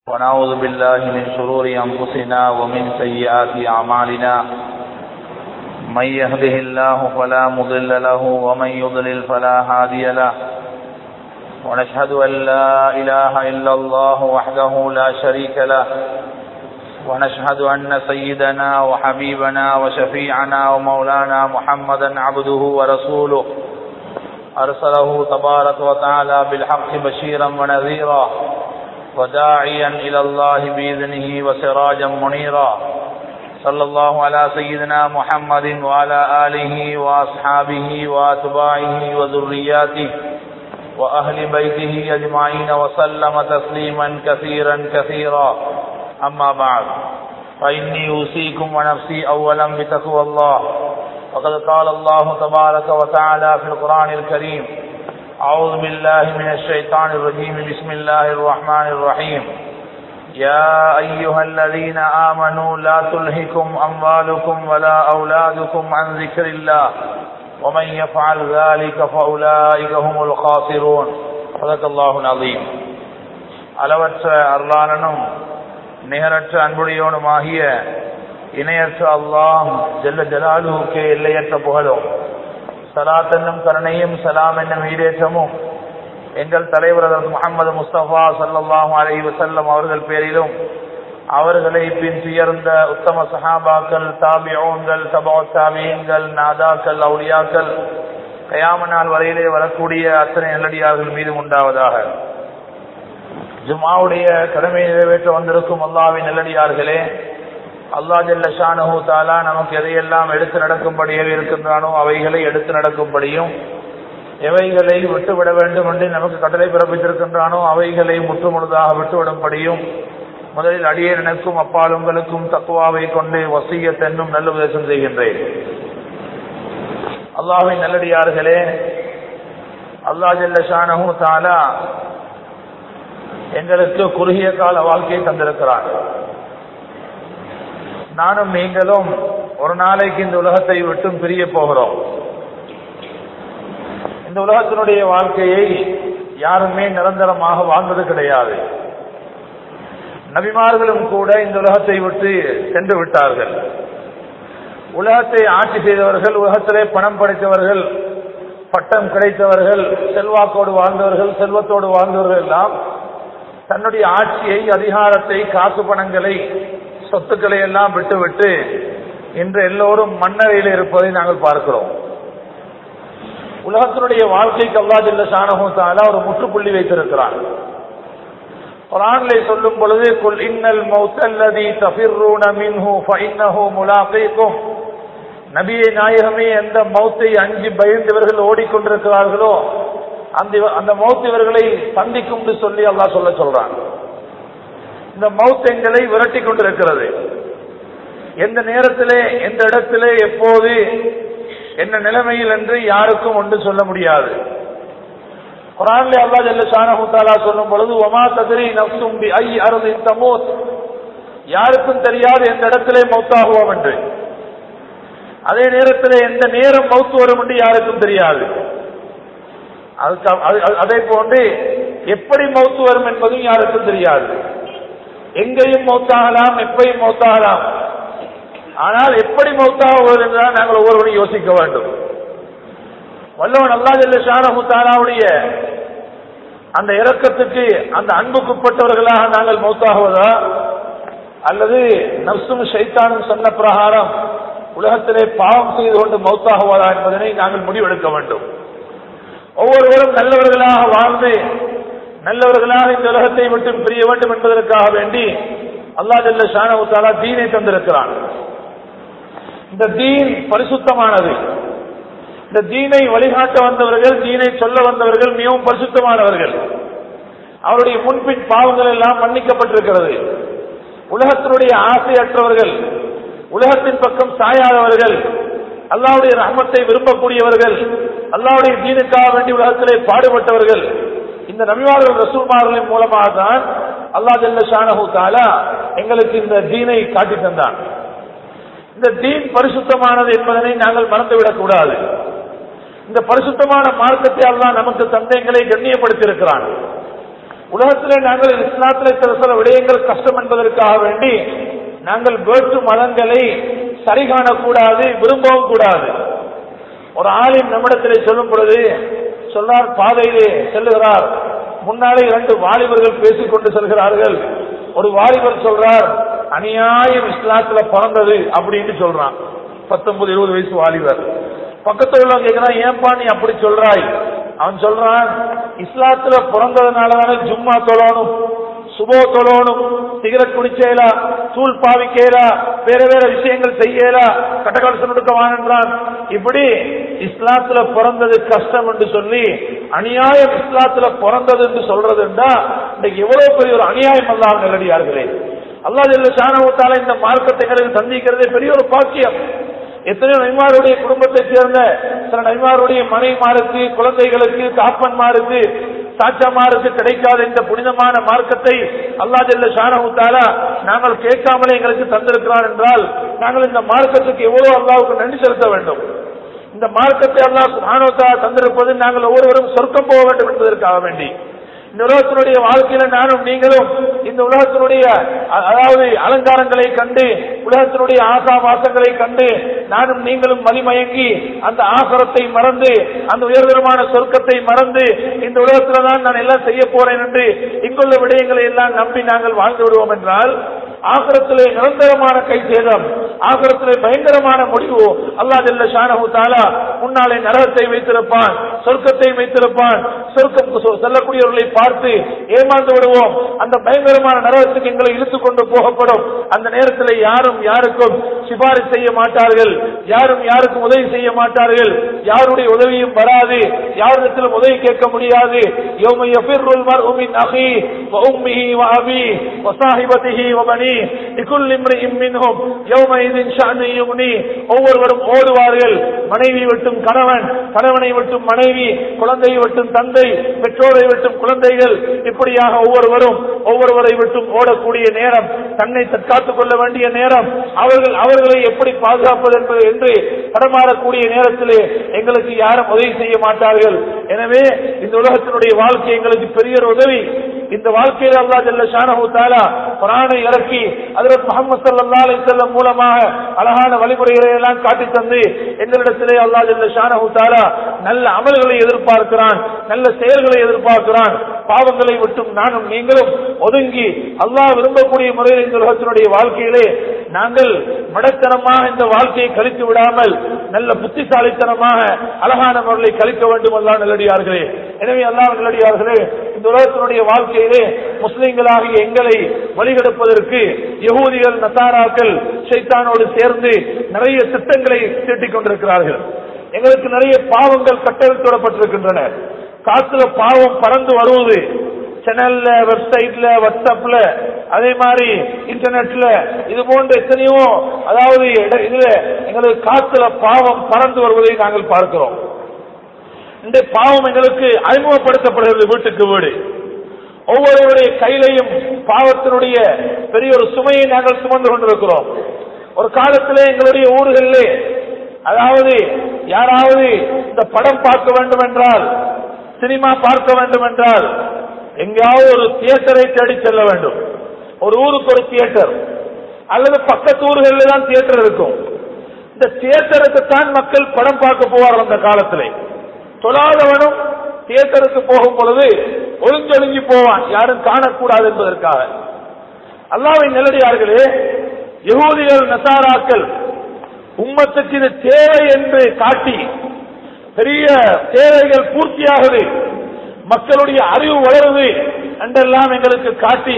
ونعوذ بالله من شرور أنفسنا ومن سيئات أعمالنا من يهده الله فلا مضل له ومن يضلل فلا هادي له ونشهد أن لا إله إلا الله وحده لا شريك له ونشهد أن سيدنا وحبيبنا وشفيعنا ومولانا محمدا عبده ورسوله أرسله تبارك وتعالى بالحق بشيرا ونذيرا وداعيا إلى الله بإذنه وسراجا منيرا صلى الله على سيدنا محمد وعلى آله وأصحابه وأتباعه وذرياته وأهل بيته أجمعين وسلم تسليما كثيرا كثيرا أما بعد فإني أوصيكم ونفسي أولا بتقوى الله وقد قال الله تبارك وتعالى في القرآن الكريم أعوذ بالله من الشيطان الرجيم بسم الله الرحمن الرحيم يا أيها الذين آمنوا لا تلهكم أموالكم ولا أولادكم عن ذكر الله ومن يفعل ذلك فأولئك هم الخاسرون صدق الله العظيم அளவற்ற அருளாளனும் நிகரற்ற அன்புடையவனுமாகிய இணையற்ற அல்லாஹ் ஜல்ல ஜலாலுவுக்கு எல்லையற்ற புகழும் சலாத் என்னும் கருணையும் சலாம் என்னும் ஈடேற்றமும் எங்கள் தலைவர் முகமது முஸ்தபா சல்லாஹூ அலி வசல்லம் அவர்கள் பேரிலும் அவர்களை பின் துயர்ந்த உத்தம சஹாபாக்கள் தாபியோன்கள் தபோ தாபியங்கள் நாதாக்கள் அவுளியாக்கள் கயாம நாள் வரையிலே வரக்கூடிய அத்தனை நல்லடியார்கள் மீது உண்டாவதாக ஜுமாவுடைய கடமையை நிறைவேற்ற வந்திருக்கும் அல்லாவின் நல்லடியார்களே அல்லா ஜல்ல ஷானஹூ தாலா நமக்கு எதையெல்லாம் எடுத்து நடக்கும்படியாக இருக்கின்றானோ அவைகளை எடுத்து நடக்கும்படியும் எவைகளை விட்டுவிட வேண்டும் என்று நமக்கு கட்டளை பிறப்பித்திருக்கின்றானோ அவைகளை முற்றுமுழுதாக விட்டுவிடும்படியும் முதலில் அடியே எனக்கும் அப்பாலுங்களுக்கும் தக்குவாவை கொண்டு வசியத்தென்னும் நல்ல உபதேசம் செய்கின்றேன் அல்லாவின் நல்லடியார்களே அல்லா ஜல்ல ஷானஹூ தாலா எங்களுக்கு குறுகிய கால வாழ்க்கையை தந்திருக்கிறார் நானும் நீங்களும் ஒரு நாளைக்கு இந்த உலகத்தை விட்டும் பிரிய போகிறோம் இந்த உலகத்தினுடைய வாழ்க்கையை யாருமே நிரந்தரமாக வாழ்ந்தது கிடையாது நபிமார்களும் கூட இந்த உலகத்தை விட்டு சென்று விட்டார்கள் உலகத்தை ஆட்சி செய்தவர்கள் உலகத்திலே பணம் படைத்தவர்கள் பட்டம் கிடைத்தவர்கள் செல்வாக்கோடு வாழ்ந்தவர்கள் செல்வத்தோடு வாழ்ந்தவர்கள் எல்லாம் தன்னுடைய ஆட்சியை அதிகாரத்தை காசு பணங்களை சொத்துக்களை எல்லாம் விட்டுவிட்டு இன்று எல்லோரும் மன்னரையில் இருப்பதை நாங்கள் பார்க்கிறோம் உலகத்தினுடைய வாழ்க்கைக்கு அல்லாஜில்ல சாணகத்தால ஒரு முற்றுப்புள்ளி வைத்திருக்கிறார் குரானிலே சொல்லும் பொழுது குல் இன்னல் மௌத்தல்லதி தஃபிர்ரூன மின்ஹு ஃபஇன்னஹு முலாகீக்கும் நபியே நாயகமே எந்த மௌத்தை அஞ்சு பயந்தவர்கள் ஓடிக்கொண்டிருக்கிறார்களோ அந்த அந்த மௌத் இவர்களை சந்திக்கும் சொல்லி அல்லாஹ் சொல்ல சொல்றான் இந்த மவுத் எங்களை விரட்டி கொண்டிருக்கிறது எந்த நேரத்திலே எந்த இடத்திலே எப்போது என்ன நிலைமையில் என்று யாருக்கும் ஒன்று சொல்ல முடியாது குரான்லே அல்லா ஜல்ல ஷானஹூத்தாலா சொல்லும் பொழுது ஒமா ததிரி நப்சும் பி ஐ அருள் தமோத் யாருக்கும் தெரியாது எந்த இடத்திலே மௌத்தாகுவோம் என்று அதே நேரத்தில் எந்த நேரம் மௌத்து வரும் என்று யாருக்கும் தெரியாது அதே போன்று எப்படி மௌத்து வரும் என்பதும் யாருக்கும் தெரியாது எங்கேயும் மௌத்தாகலாம் எப்பையும் மௌத்தாகலாம் ஆனால் எப்படி மௌத்தாகுவது என்றால் நாங்கள் ஒவ்வொருவரும் யோசிக்க வேண்டும் வல்லவன் அல்லா ஜல்ல ஷாரமுத்தாலாவுடைய அந்த இறக்கத்துக்கு அந்த அன்புக்குட்பட்டவர்களாக நாங்கள் மௌத்தாகுவதா அல்லது நப்சும் சைத்தானும் சொன்ன பிரகாரம் உலகத்திலே பாவம் செய்து கொண்டு மௌத்தாகுவதா என்பதனை நாங்கள் முடிவெடுக்க வேண்டும் ஒவ்வொருவரும் நல்லவர்களாக வாழ்ந்து நல்லவர்களாக இந்த உலகத்தை விட்டு பிரிய வேண்டும் என்பதற்காக வேண்டி அல்லா ஜல்ல ஷானவுத்தாலா தீனை தந்திருக்கிறான் இந்த தீன் பரிசுத்தமானது இந்த தீனை வழிகாட்ட வந்தவர்கள் தீனை சொல்ல வந்தவர்கள் மிகவும் பரிசுத்தமானவர்கள் அவருடைய முன்பின் பாவங்கள் எல்லாம் மன்னிக்கப்பட்டிருக்கிறது உலகத்தினுடைய ஆசையற்றவர்கள் உலகத்தின் பக்கம் சாயாதவர்கள் அல்லாவுடைய ரஹமத்தை விரும்பக்கூடியவர்கள் அல்லாவுடைய தீனுக்காக வேண்டி உலகத்திலே பாடுபட்டவர்கள் இந்த நபிவார்கள் ரசூல்மார்களின் மூலமாக தான் அல்லா ஜல்ல ஷானஹூ தாலா எங்களுக்கு இந்த தீனை காட்டி தந்தான் இந்த தீன் பரிசுத்தமானது என்பதனை நாங்கள் மறந்துவிடக் கூடாது இந்த பரிசுத்தமான மார்க்கத்தை அல்லா நமக்கு தந்தைங்களை கண்ணியப்படுத்தி இருக்கிறான் உலகத்திலே நாங்கள் இஸ்லாத்திலே சில சில விடயங்கள் கஷ்டம் என்பதற்காக வேண்டி நாங்கள் வேற்று மதங்களை சரி காணக்கூடாது விரும்பவும் கூடாது ஒரு ஆளின் நம்மிடத்திலே சொல்லும் பொழுது சொன்னார் பாதையிலே செல்லுகிறார் முன்னாலே இரண்டு வாலிபர்கள் பேசிக் கொண்டு செல்கிறார்கள் ஒரு வாலிபர் சொல்றார் அநியாயம் இஸ்லாத்துல பிறந்தது அப்படின்னு சொல்றான் பத்தொன்பது இருபது வயசு வாலிபர் பக்கத்துல உள்ளவங்க கேட்கிறான் ஏன்பா நீ அப்படி சொல்றாய் அவன் சொல்றான் இஸ்லாத்துல பிறந்ததுனாலதானே ஜும்மா தொழணும் சுபோ தொழணும் சிகரெட் குடிச்சேலா தூள் பாவிக்கேலா வேற வேற விஷயங்கள் செய்யலா கட்டகாலசன் எடுக்கவான் என்றான் இப்படி இஸ்லாத்துல பிறந்தது கஷ்டம் என்று சொல்லி அநியாயம் இஸ்லாத்துல பிறந்தது என்று சொல்றதுண்டா இன்னைக்கு எவ்வளவு பெரிய ஒரு அநியாயம் அல்லாஹ் நிலடியார்களே அல்லா ஜல்ல ஷானவத்தால இந்த மார்க்கத்தை எங்களுக்கு சந்திக்கிறதே பெரிய ஒரு பாக்கியம் எத்தனையோ நைமாருடைய குடும்பத்தை சேர்ந்த சில நைமாருடைய மனைமாருக்கு குழந்தைகளுக்கு தாப்பன்மாருக்கு சாச்சாமாருக்கு கிடைக்காத இந்த புனிதமான மார்க்கத்தை அல்லா ஜல்ல ஷானவுத்தாலா நாங்கள் கேட்காமலே எங்களுக்கு தந்திருக்கிறார் என்றால் நாங்கள் இந்த மார்க்கத்துக்கு எவ்வளவு அல்லாவுக்கு நன்றி செலுத்த வேண்டும் இந்த மார்க்கத்தை அல்லாஹ் சுபானோத்தா தந்திருப்பது நாங்கள் ஒவ்வொருவரும் சொர்க்கம் போக வேண்டும் என்பதற்காக வேண்டி இந்த உலகத்தினுடைய வாழ்க்கையில நானும் நீங்களும் இந்த உலகத்தினுடைய அ- அதாவது அலங்காரங்களை கண்டு உலகத்தினுடைய ஆசா வாசங்களை கண்டு நானும் நீங்களும் மதிமயங்கி அந்த ஆசரத்தை மறந்து அந்த உயர்தரமான சொர்க்கத்தை மறந்து இந்த உலகத்துல தான் நான் எல்லாம் செய்ய போறேன் என்று இங்குள்ள விடயங்களை எல்லாம் நம்பி நாங்கள் வாழ்ந்து விடுவோம் என்றால் ஆகரத்திலே நிரந்தரமான கை சேதம் ஆகரத்திலே பயங்கரமான முடிவு அல்லாஹ் ஜல்ல ஷானஹு தாலா முன்னாலே நரகத்தை வைத்திருப்பான் சொர்க்கத்தை வைத்திருப்பான் சொர்க்கம் சொ- செல்லக்கூடியவர்களை பார்த்து ஏமாந்து விடுவோம் அந்த பயங்கரமான நரகத்துக்கு எங்களை இழுத்துக் கொண்டு போகப்படும் அந்த நேரத்தில் யாரும் யாருக்கும் சிபாரிசு செய்ய மாட்டார்கள் யாரும் யாருக்கும் உதவி செய்ய மாட்டார்கள் யாருடைய உதவியும் வராது யாரிடத்திலும் உதவி கேட்க முடியாது யௌம யஃபிர்ருல் மர்உ மின் அஹி வ உம்மிஹி வ அபி வ ஸாஹிபதிஹி வ பனி லிகுல்லி இம்ரிஇம் மின்ஹும் யௌமஇதின் ஷஅனு யுக்னி ஒவ்வொருவரும் ஓடுவார்கள் மனைவி விட்டும் கணவன் கணவனை விட்டும் மனைவி குழந்தையை விட்டும் தந்தை பெற்றோரை விட்டும் குழந்தைகள் இப்படியாக ஒவ்வொருவரும் ஒவ்வொருவரை விட்டும் ஓடக்கூடிய நேரம் தன்னை தற்காத்துக் கொள்ள வேண்டிய நேரம் அவர்கள் அவர்களை எப்படி பாதுகாப்பது என்பது என்று தடமாறக்கூடிய நேரத்திலே எங்களுக்கு யாரும் உதவி செய்ய மாட்டார்கள் எனவே இந்த உலகத்தினுடைய வாழ்க்கை எங்களுக்கு பெரிய ஒரு உதவி இந்த வாழ்க்கையில் அல்லா ஜல்ல ஷானஹு தாலா குரானை இறக்கி ஹஜ்ரத் முஹம்மது ஸல்லல்லாஹு அலைஹி வஸல்லம் மூலமாக அழகான வழிமுறைகளை எல்லாம் காட்டி தந்து எங்களிடத்திலே அல்லா ஜல்ல ஷானஹு தாலா நல்ல அமல்களை எதிர்பார்க்கிறான் நல்ல செயல்களை எதிர்பார்க்கிறான் பாவங்களை விட்டும் நானும் நீங்களும் ஒதுங்கி அல்லாஹ் விரும்பக்கூடிய முறையில் இந்த உலகத்தினுடைய வாழ்க்கையிலே நாங்கள் மடத்தனமாக இந்த வாழ்க்கையை கழித்து விடாமல் நல்ல புத்திசாலித்தனமாக அழகான முறையை கழிக்க வேண்டும் அல்லா நல்லடியார்களே எனவே அல்லாஹ் நல்லடியார்களே இந்த உலகத்தினுடைய வாழ்க்கையிலே முஸ்லிம்களாகிய எங்களை வழிகெடுப்பதற்கு யகூதிகள் நசாராக்கள் ஷைத்தானோடு சேர்ந்து நிறைய திட்டங்களை தீட்டிக் கொண்டிருக்கிறார்கள் எங்களுக்கு நிறைய பாவங்கள் கட்டவிழ்த்துவிடப்பட்டிருக்கின்றன காத்துல பாவம் பறந்து வருவது சேனல்ல வெப்சைட்ல வாட்ஸ்அப்ல அதே மாதிரி இன்டர்நெட்ல இது போன்ற எத்தனையோ அதாவது இட- இதுல எங்களுக்கு காத்துல பாவம் பறந்து வருவதை நாங்கள் பார்க்கிறோம் இந்த பாவம் எங்களுக்கு அறிமுகப்படுத்தப்படுகிறது வீட்டுக்கு வீடு ஒவ்வொருவருடைய கையிலையும் பாவத்தினுடைய பெரிய ஒரு சுமையை நாங்கள் சுமந்து கொண்டிருக்கிறோம் ஒரு காலத்திலே எங்களுடைய ஊர்களிலே அதாவது யாராவது இந்த படம் பார்க்க வேண்டும் என்றால் சினிமா பார்க்க வேண்டும் என்றால் எங்கேயாவது ஒரு தியேட்டரை தேடி செல்ல வேண்டும் ஒரு ஊருக்கு ஒரு தியேட்டர் அல்லது பக்கத்து ஊர்களில் தான் தியேட்டர் இருக்கும் இந்த தியேட்டருக்கு தான் மக்கள் படம் பார்க்க போவார்கள் அந்த காலத்திலே தொழாதவனும் தியேட்டருக்கு போகும் பொழுது ஒளிஞ்சொழுங்கி போவான் யாரும் காணக்கூடாது என்பதற்காக அல்லாவின் நிலடியார்களே யகூதிகள் நசாராக்கள் உம்மத்துக்கு இது தேவை என்று காட்டி பெரிய தேவைகள் பூர்த்தியாகுது மக்களுடைய அறிவு வளருது என்றெல்லாம் எங்களுக்கு காட்டி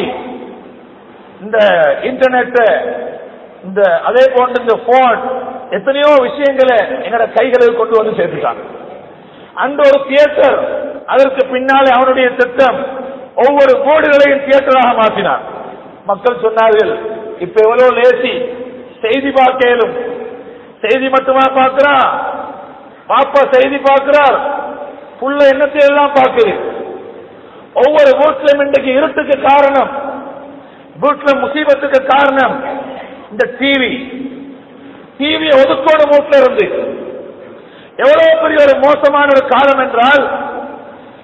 இந்த இன்டர்நெட் இந்த அதே போன்று இந்த போன் எத்தனையோ விஷயங்களை எங்களோட கைகளில் கொண்டு வந்து சேர்த்துட்டாங்க அந்த ஒரு தியேட்டர் அதற்கு பின்னாலே அவனுடைய திட்டம் ஒவ்வொரு போர்டுகளையும் தியேட்டராக மாற்றினான் மக்கள் சொன்னார்கள் இப்ப எவ்வளவு லேசி செய்தி பார்க்கலும் செய்தி மட்டுமா பார்க்கிறான் பாப்பா செய்தி பார்க்கிறார் புள்ள எண்ணத்தை எல்லாம் பார்க்குது ஒவ்வொரு வீட்டிலும் இன்றைக்கு இருட்டுக்கு காரணம் வீட்டுல முசீபத்துக்கு காரணம் இந்த டிவி டிவியை ஒதுக்கோடு வீட்டுல இருந்து எவ்வளவு பெரிய ஒரு மோசமான ஒரு காலம் என்றால்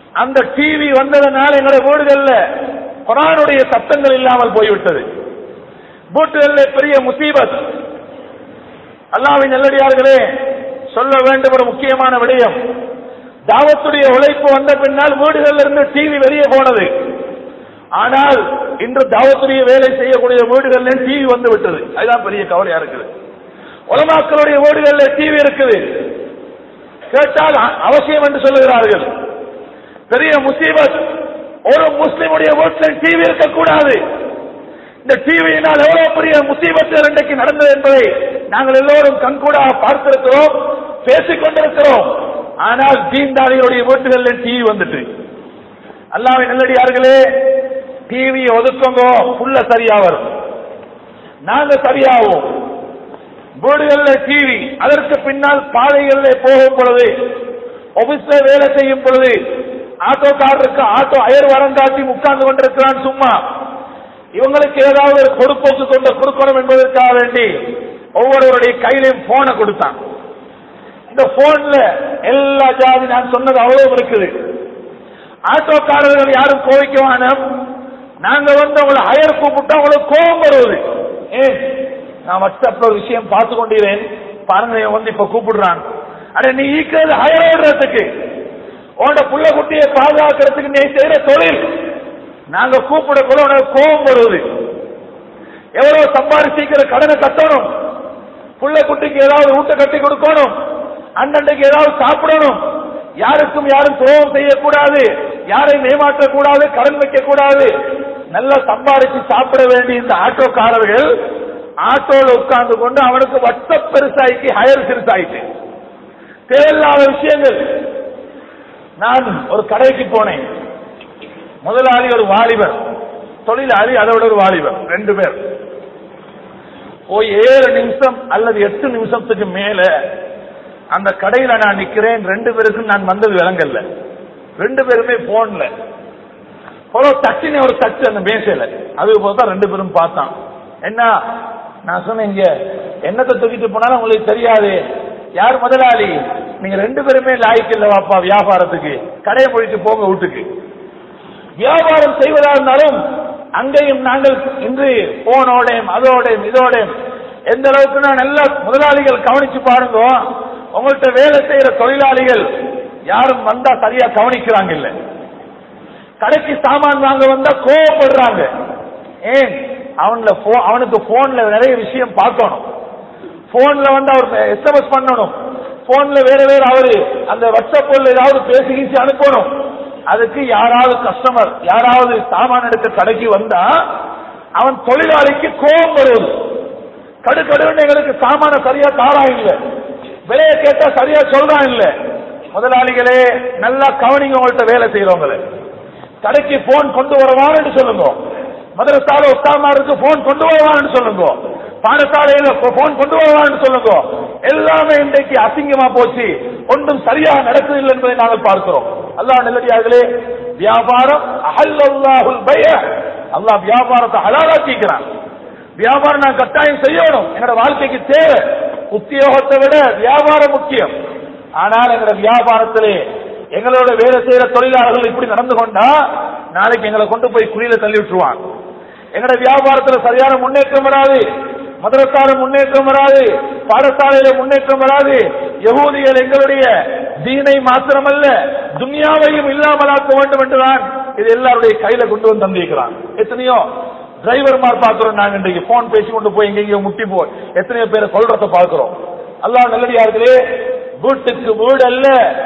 அந்த டிவி வந்ததனால எங்களுடைய வீடுகள்ல குரானுடைய சத்தங்கள் இல்லாமல் போய்விட்டது வீட்டுகள்ல பெரிய முசீபத் அல்லாவின் நல்லடியார்களே சொல்ல வேண்டும் ஒரு முக்கியமான விடயம் தாவத்துடைய உழைப்பு வந்த பின்னால் வீடுகள்ல இருந்து டிவி வெளியே போனது ஆனால் இன்று தாவத்துடைய வேலை செய்யக்கூடிய வீடுகள்ல டிவி வந்து விட்டது அதுதான் பெரிய கவலையா இருக்குது உலமாக்களுடைய வீடுகள்ல டிவி இருக்குது கேட்டால் அ- அவசியம் என்று சொல்லுகிறார்கள் பெரிய முசீபத் ஒரு முஸ்லிமுடைய வீட்டில் டிவி இருக்கக்கூடாது இந்த டிவியினால் எவ்வளவு பெரிய முசீபத்துகள் இன்றைக்கு நடந்தது என்பதை நாங்கள் எல்லோரும் கண்கூடாக பார்த்திருக்கிறோம் பேசிக் கொண்டிருக்கிறோம் ஆனால் தீண்டாளிகளுடைய வீட்டுகளில் டிவி வந்துட்டு அல்லாவின் நல்லடியார்களே டிவியை ஒதுக்குங்க புள்ள சரியா வரும் நாங்க சரியாவோம் வீடுகள்ல டிவி அதற்கு பின்னால் பாதைகளில் போகும் பொழுது ஆபீஸ்ல வேலை செய்யும் பொழுது ஆட்டோக்காரருக்கு ஆட்டோ அயர் வரங்காட்டி உட்கார்ந்து கொண்டிருக்கிறான் சும்மா இவங்களுக்கு ஏதாவது ஒரு கொடுப்போக்கு கொண்டு கொடுக்கணும் என்பதற்காக வேண்டி ஒவ்வொருவருடைய கையிலையும் போனை கொடுத்தான் இந்த போன்ல எல்லா ஜாதி நான் சொன்னது அவ்வளவு இருக்குது ஆட்டோக்காரர்கள் யாரும் கோவிக்க வேணாம் நாங்க வந்து உங்களை ஹயர் கூப்பிட்டா உங்களுக்கு கோபம் வருவது ஏன் நான் வாட்ஸ்அப்ல ஒரு விஷயம் பார்த்து கொண்டிருந்தேன் பாருங்க இவன் வந்து இப்ப கூப்பிடுறான் அட நீ ஈக்கிறது ஹயர் ஓடுறதுக்கு உன்னோட புள்ள குட்டியை பாதுகாக்கிறதுக்கு நீ செய்யற தொழில் நாங்க கூப்பிடக்குள்ள உனக்கு கோபம் வருவது எவ்வளவு சம்பாதிச்சிக்கிற கடனை கட்டணும் புள்ள குட்டிக்கு ஏதாவது ஊட்ட கட்டி கொடுக்கணும் அண்ணன்டைக்கு ஏதாவது சாப்பிடணும் யாருக்கும் யாரும் துரோகம் செய்யக்கூடாது யாரையும் ஏமாற்றக்கூடாது கடன் வைக்க கூடாது நல்லா சம்பாதிச்சு சாப்பிட வேண்டிய இந்த ஆட்டோக்காரர்கள் ஆட்டோல உட்கார்ந்து கொண்டு அவனுக்கு வட்டம் பெருசாயிக்கு ஹயர் சிறுசாயிட்டு தேவையில்லாத விஷயங்கள் நான் ஒரு கடைக்கு போனேன் முதலாளி ஒரு வாலிபர் தொழிலாளி அதோட ஒரு வாலிபர் ரெண்டு பேர் போய் ஏழு நிமிஷம் அல்லது எட்டு நிமிஷத்துக்கு மேல அந்த கடையில நான் நிக்கிறேன் ரெண்டு பேருக்கும் நான் வந்தது விளங்கல்ல ரெண்டு பேருமே போன்ல ஒரு தட்டின ஒரு தட்டு அந்த மேசையில அது போதான் ரெண்டு பேரும் பார்த்தான் என்ன நான் சொன்னேன் இங்க என்னத்தை தூக்கிட்டு போனாலும் உங்களுக்கு தெரியாது யார் முதலாளி நீங்க ரெண்டு பேருமே லாய்க்கு இல்லவாப்பா வியாபாரத்துக்கு கடையை போயிட்டு போங்க வீட்டுக்கு வியாபாரம் செய்வதா இருந்தாலும் அங்கேயும் நாங்கள் இன்று போனோடையும் அதோடையும் இதோடையும் எந்த அளவுக்கு நான் நல்ல முதலாளிகள் கவனிச்சு பாருங்க உங்கள்கிட்ட வேலை செய்யற தொழிலாளிகள் யாரும் வந்தா சரியா கவனிக்கிறாங்க இல்ல கடைக்கு சாமான் வாங்க வந்தா கோவப்படுறாங்க ஏன் அவன்ல pho- அவனுக்கு போன்ல நிறைய விஷயம் பார்க்கணும் போன்ல வந்து அவர் எஸ்எம்எஸ் பண்ணணும் போன்ல வேற வேற அவரு அந்த வாட்ஸ்அப்ல ஏதாவது பேசி கீசி அனுப்பணும் அதுக்கு யாராவது கஸ்டமர் யாராவது சாமான் எடுக்க கடைக்கு வந்தா அவன் தொழிலாளிக்கு கோபம் வருவது கடு கடுன்னு எங்களுக்கு சாமான சரியா தாரா இல்ல விலையை கேட்டா சரியா சொல்றான் இல்ல முதலாளிகளே நல்லா கவனிங்க உங்கள்ட்ட வேலை செய்யறவங்கள கடைக்கு போன் கொண்டு வரவான்னு சொல்லுங்க மதரசால உஸ்தாமாருக்கு போன் கொண்டு வரவான்னு சொல்லுங்க பாடசாலையில போன் கொண்டு வரவான்னு சொல்லுங்க எல்லாமே இன்றைக்கு அசிங்கமா போச்சு ஒன்றும் சரியாக நடக்கவில்லை என்பதை நாங்கள் பார்க்கிறோம் அல்லாஹ் நல்லடியார்களே வியாபாரம் அஹல்லல்லாஹுல் பய அல்லாஹ் வியாபாரத்தை ஹலாலாக்கிக்கிறான் வியாபாரம் நான் கட்டாயம் செய்யணும் என்னோட வாழ்க்கைக்கு தேவை உத்தியோகத்தை விட வியாபாரம் முக்கியம் ஆனால் எங்களோட வியாபாரத்திலே எங்களோட வேலை செய்யற தொழிலாளர்கள் இப்படி நடந்து கொண்டா நாளைக்கு எங்களை கொண்டு போய் குழியில தள்ளி விட்டுருவான் எங்களோட வியாபாரத்துல சரியான முன்னேற்றம் வராது மதுரத்தால முன்னேற்றம் வராது பாடசாலையில முன்னேற்றம் வராது யகூதிகள் எங்களுடைய தீனை மாத்திரமல்ல துனியாவையும் இல்லாமலாக்க வேண்டும் என்றுதான் இது எல்லாருடைய கையில கொண்டு வந்து தந்திருக்கிறான் எத்தனையோ டிரைவர்மார் பார்க்கிறோம் நாங்க இன்றைக்கு போன் பேசி கொண்டு போய் எங்கெங்கயோ முட்டி போய் எத்தனையோ பேரை கொல்றத பார்க்கிறோம் அல்லாஹ் நல்லடியார்களே வீட்டுக்கு வீடு அல்ல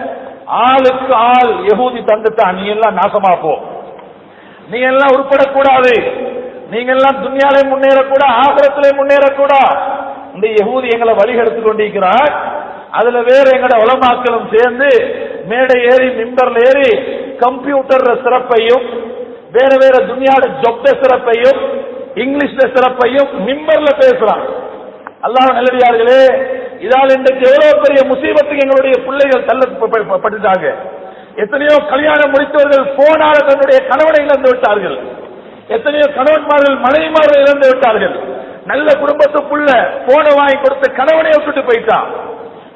ஆளுக்கு ஆள் யகூதி தந்துட்டா நீ எல்லாம் நாசமா போ நீ எல்லாம் உருப்படக்கூடாது நீங்க எல்லாம் துன்யாலே முன்னேறக்கூடா ஆகரத்திலே முன்னேறக்கூடா இந்த யகூதி எங்களை வழிகெடுத்து கொண்டிருக்கிறார் அதுல வேற எங்கட உலமாக்களும் சேர்ந்து மேடை ஏறி மிம்பர்ல ஏறி கம்ப்யூட்டர் சிறப்பையும் வேற வேற துனியாட ஜொப்ட சிறப்பையும் இங்கிலீஷ்ல சிறப்பையும் மிம்பர்ல பேசுறான் அல்லாஹ் நல்லடியார்களே இதால் இன்றைக்கு எவ்வளவு பெரிய முசீபத்துக்கு எங்களுடைய பிள்ளைகள் தள்ளப்பட்டுட்டாங்க எத்தனையோ கல்யாணம் முடித்தவர்கள் போனால தன்னுடைய கணவனை இழந்து விட்டார்கள் எத்தனையோ கணவன்மார்கள் மனைவிமார்கள் இழந்து விட்டார்கள் நல்ல குடும்பத்துக்குள்ள போன வாங்கி கொடுத்த கணவனை விட்டுட்டு போயிட்டான்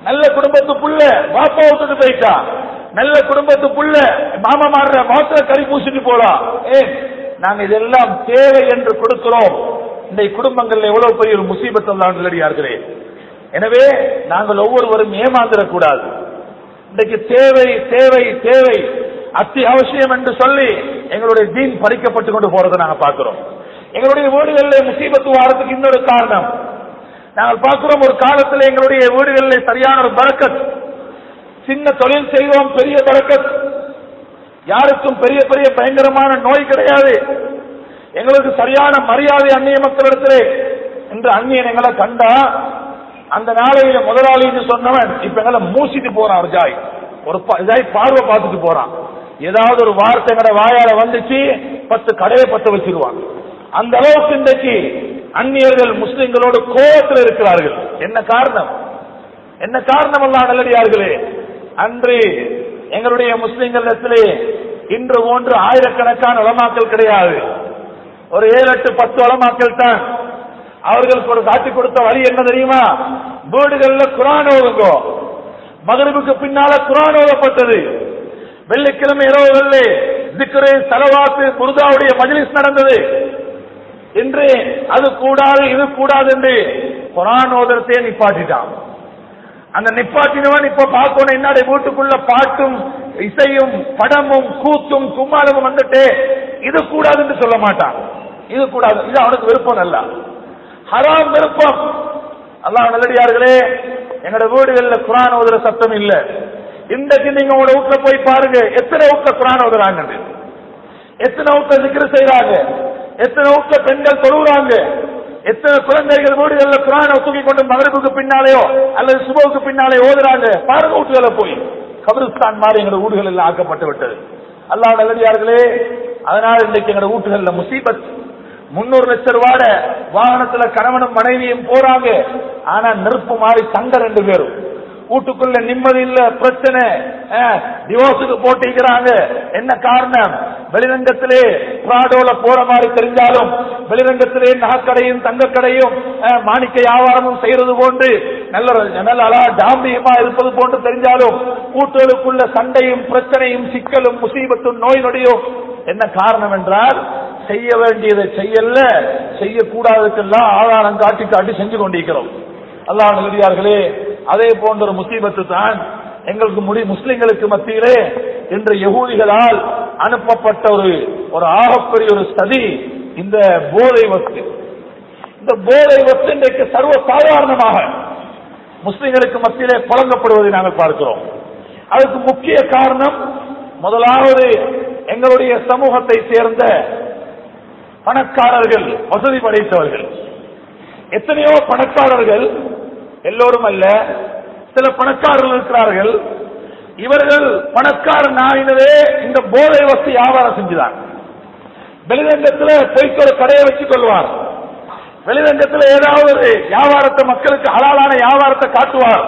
நல்ல குடும்பத்து புள்ள பாப்பா விட்டுட்டு போயிட்டா நல்ல குடும்பத்து புள்ள மாமா மாடுற மாத்திர கறி பூசிட்டு போலாம் ஏ நாங்க இதெல்லாம் தேவை என்று கொடுக்கிறோம் இந்த குடும்பங்கள்ல எவ்வளவு பெரிய ஒரு முசீபத் அல்லாஹ்களே எனவே நாங்கள் ஒவ்வொருவரும் ஏமாந்துடக்கூடாது இன்றைக்கு தேவை தேவை தேவை அத்தியாவசியம் என்று சொல்லி எங்களுடைய தீன் பறிக்கப்பட்டு கொண்டு போறதை நாங்க பார்க்கிறோம் எங்களுடைய வீடுகளில் முசீபத்து வாரத்துக்கு இன்னொரு காரணம் நாங்கள் பார்க்கிறோம் ஒரு காலத்தில் எங்களுடைய வீடுகளில் சரியான ஒரு பறக்கத் சின்ன தொழில் செய்வோம் பெரிய பறக்கத் யாருக்கும் பெரிய பெரிய பயங்கரமான நோய் கிடையாது எங்களுக்கு சரியான மரியாதை அந்நிய மக்களிடத்திலே என்று அந்நியன் எங்களை கண்டா அந்த நாளையில முதலாளின்னு சொன்னவன் இப்ப எங்களை மூசிட்டு போறான் ஒரு ஜாய் ஒரு பா- ஜாய் பார்வை பார்த்துட்டு போறான் ஏதாவது ஒரு வார்த்தை எங்கட வாயால வந்துச்சு பத்து கடையை பத்த வச்சிருவான் அந்த அளவுக்கு இன்றைக்கு அந்நியர்கள் முஸ்லிம்களோடு கோபத்தில் இருக்கிறார்கள் என்ன காரணம் என்ன காரணம் எல்லாம் நல்லடியார்களே அன்று எங்களுடைய முஸ்லிம்களிடத்திலே இன்று போன்று ஆயிரக்கணக்கான உலமாக்கள் கிடையாது ஒரு ஏழு எட்டு பத்து உலமாக்கள் தான் அவர்களுக்கு ஒரு காட்டி கொடுத்த வழி என்ன தெரியுமா வீடுகள்ல குரான் ஓதுங்கோ மகரிபுக்கு பின்னால குரான் ஓதப்பட்டது வெள்ளிக்கிழமை இரவுகளிலே திக்ரு சலவாத்து முருதாவுடைய மஜ்லிஸ் நடந்தது இன்று அது கூடாது இது கூடாது என்று குரான் ஓதரத்தையே நிப்பாட்டிட்டான் அந்த நிப்பாட்டினவன் இப்ப பார்க்கணும் என்னடா வீட்டுக்குள்ள பாட்டும் இசையும் படமும் கூத்தும் கும்மாளமும் வந்துட்டு இது கூடாதுன்னு சொல்ல மாட்டான் இது கூடாது இது அவனுக்கு விருப்பம் அல்ல ஹராம் விருப்பம் அல்லாஹ் நல்லடியார்களே எங்களோட வீடுகள்ல குரான் ஓதுற சத்தம் இல்ல இன்றைக்கு நீங்க உங்களோட வீட்டுல போய் பாருங்க எத்தனை வீட்டுல குரான் ஓதுறாங்க எத்தனை வீட்டுல சிக்கிர செய்யறாங்க எத்தனை வீட்டுல பெண்கள் தொழுகிறாங்க எத்தனை குழந்தைகள் வீடுகள்ல குரானை தூக்கி கொண்டு மகரிபுக்கு பின்னாலேயோ அல்லது சுபவுக்கு பின்னாலே ஓதுறாங்க பாருங்க வீட்டுகளை போய் கபிரிஸ்தான் மாதிரி எங்களோட வீடுகள் எல்லாம் ஆக்கப்பட்டு விட்டது அல்லாஹ் நல்லடியார்களே அதனால இன்றைக்கு எங்களோட வீட்டுகள்ல முசீபத் முன்னூறு லட்சம் ரூபாட வாகனத்துல கணவனும் மனைவியும் போறாங்க ஆனா நெருப்பு மாறி சண்டை ரெண்டு பேரும் வீட்டுக்குள்ள நிம்மதி இல்ல பிரச்சனை டிவோர்ஸுக்கு போட்டிக்கிறாங்க என்ன காரணம் வெளிரங்கத்திலே பிராடோல போற மாதிரி தெரிஞ்சாலும் வெளிரங்கத்திலே நகைக்கடையும் தங்கக்கடையும் அஹ், மாணிக்க வியாபாரமும் செய்யறது போன்று நல்ல ஒரு- நல்ல அழகா டாம்பியமா இருப்பது போன்று தெரிஞ்சாலும் கூட்டுகளுக்குள்ள சண்டையும் பிரச்சனையும் சிக்கலும் முசீபத்தும் நோய் நொடியும் என்ன காரணம் என்றால் செய்ய வேண்டியதை செய்யல செய்யக்கூடாததுக்கெல்லாம் ஆதாரம் காட்டி காட்டி செஞ்சு கொண்டிருக்கிறோம் அல்லாஹ் நல்லடியார்களே அதே போன்ற ஒரு முசீபத்து தான் எங்களுக்கு முடி முஸ்லிம்களுக்கு மத்தியிலே இன்று யகூதிகளால் அனுப்பப்பட்ட ஒரு ஒரு ஆகப்பெரிய ஒரு சதி இந்த போதை வஸ்து இந்த போதை வஸ்து இன்றைக்கு சர்வ சாதாரணமாக முஸ்லிம்களுக்கு மத்தியிலே புழங்கப்படுவதை நாங்கள் பார்க்கிறோம் அதுக்கு முக்கிய காரணம் முதலாவது எங்களுடைய சமூகத்தை சேர்ந்த பணக்காரர்கள் வசதி படைத்தவர்கள் எத்தனையோ பணக்காரர்கள் எல்லோரும் அல்ல சில பணக்காரர்கள் இருக்கிறார்கள் இவர்கள் பணக்காரன் ஆகினதே இந்த போதை வசதி வியாபாரம் செஞ்சுதான் வெளிரங்கத்தில் போய்க்கு ஒரு கடையை வச்சுக் கொள்வார் வெளிரங்கத்தில் ஏதாவது ஒரு வியாபாரத்தை மக்களுக்கு ஹலாலான வியாபாரத்தை காட்டுவார்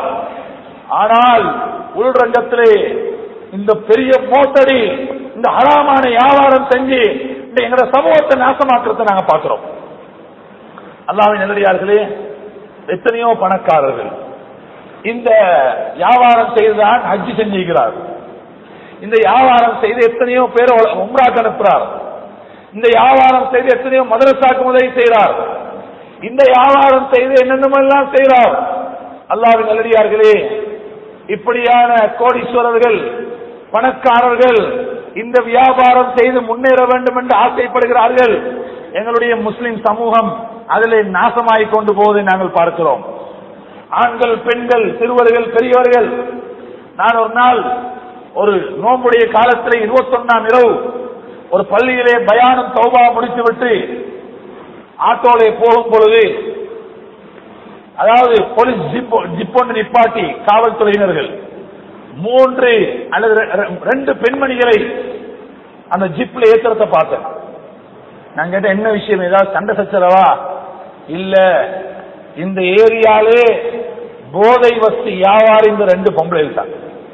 ஆனால் உள்ரங்கத்திலே இந்த பெரிய மோசடி இந்த ஹராமான வியாபாரம் செஞ்சு இந்த எங்களோட சமூகத்தை நாசமாக்குறதை நாங்க பார்க்கிறோம் அல்லாவின் நல்லடியார்களே எத்தனையோ பணக்காரர்கள் இந்த வியாபாரம் செய்துதான் ஹஜ்ஜி செஞ்சிருக்கிறார் இந்த வியாபாரம் செய்து எத்தனையோ பேர் உம்ராக்கு அனுப்புறார் இந்த வியாபாரம் செய்து எத்தனையோ மதரசாக்கு உதவி செய்கிறார் இந்த வியாபாரம் செய்து என்னென்னமெல்லாம் செய்கிறார் அல்லாவின் நல்லடியார்களே இப்படியான கோடீஸ்வரர்கள் பணக்காரர்கள் இந்த வியாபாரம் செய்து முன்னேற வேண்டும் என்று ஆசைப்படுகிறார்கள் எங்களுடைய முஸ்லிம் சமூகம் அதிலே நாசமாகிக் கொண்டு போவதை நாங்கள் பார்க்கிறோம் ஆண்கள் பெண்கள் சிறுவர்கள் பெரியவர்கள் நான் ஒரு நாள் ஒரு நோம்புடைய காலத்திலே இருபத்தொன்னாம் இரவு ஒரு பள்ளியிலே பயானம் தௌபா முடித்துவிட்டு ஆட்டோலே போகும் பொழுது அதாவது போலீஸ் ஜிப் ஜிப் ஒன்று நிப்பாட்டி காவல்துறையினர்கள் மூன்று அல்லது ரெ- ரெ- ரெண்டு பெண்மணிகளை அந்த ஜிப்ல ஏத்துறத பார்த்தேன் நான் கேட்டேன் என்ன விஷயம் ஏதாவது சண்டை சச்சரவா இல்ல இந்த ஏரியாலே போதை வஸ்து வியாபாரி இந்த ரெண்டு பொம்பளை தான்